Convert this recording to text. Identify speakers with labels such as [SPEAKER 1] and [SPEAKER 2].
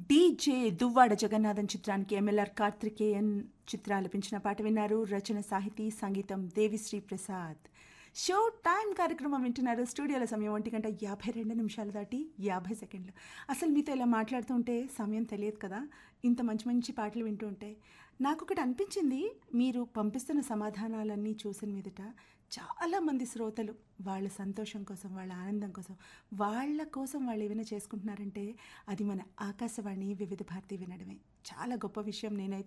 [SPEAKER 1] DJ Duvvada Jagannathan చిత్రానికి MLR Karthikeyan చిత్ర ఆలపించిన పాట విన్నారు రచన సాహితీ సంగీతం దేవిశ్రీ ప్రసాద్ షో టైం కార్యక్రమం వింటున్నారు స్టూడియోల సమయం ఒంటి గంట యాభై రెండు నిమిషాలు దాటి యాభై సెకండ్లు అసలు మీతో ఇలా మాట్లాడుతుంటే సమయం తెలియదు కదా ఇంత మంచి మంచి పాటలు వింటూ ఉంటే నాకు ఒకటి అనిపించింది మీరు పంపిస్తున్న సమాధానాలన్నీ చూసిన మీదట చాలామంది శ్రోతలు వాళ్ళ సంతోషం కోసం వాళ్ళ ఆనందం కోసం వాళ్ళ కోసం వాళ్ళు ఏమైనా చేసుకుంటున్నారంటే అది మన ఆకాశవాణి వివిధ భారతి వినడమే చాలా గొప్ప విషయం నేనైతే